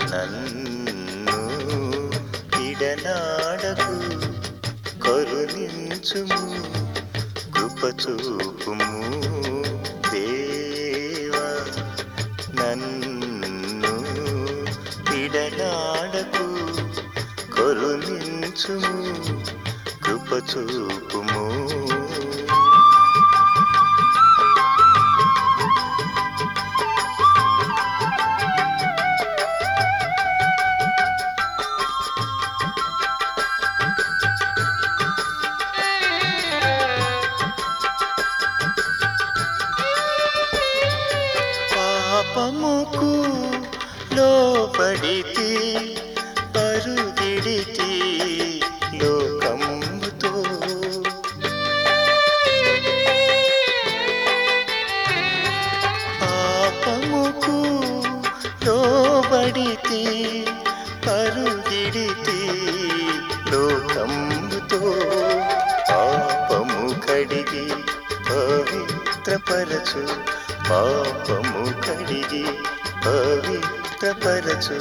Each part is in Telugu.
నన్ను ఇడనాడకు కరుణించుము కృపచూపుము దేవా నన్ను ఇడనాడకు కరుణించుము కృపచూపుము పాపముకు లోపడితి పరుగిడితి లోకముతో పాపముకు లోబడితి పరుగిడితి లోకముతో పాపము కడిగి పవిత్రపరచు పాపము కడిగి పవిత్రపరచు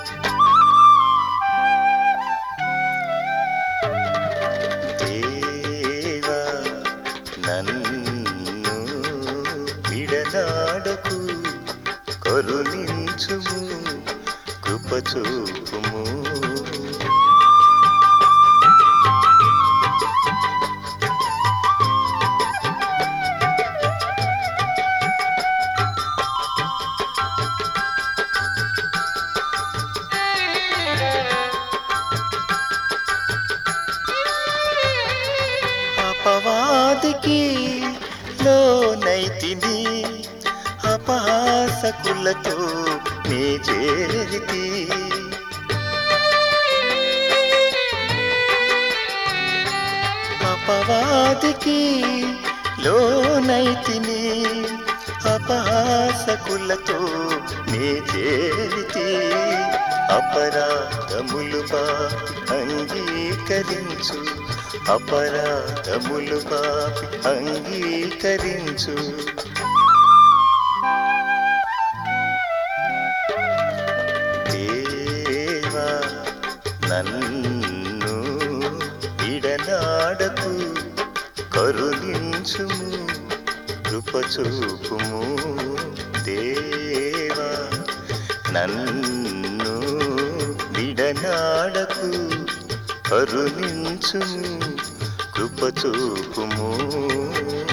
దేవా నన్ను విడనాడకు కరుణించుము కృపచూపుము అపవాదికి లోనైతిని అపహాసకులతో నీ చేరితి అపవాదికి లోనైతిని అపహాసకులతో నీ చేరితి అపరాధములు పాపి అంగీకరించు అపరాధములు పాపి అంగీకరించు దేవా నన్ను ఇడనాడకు కరుణించుము కృపచూపుము దేవా నన్ను విడనాడకు కరుణించుము కృపచూపుము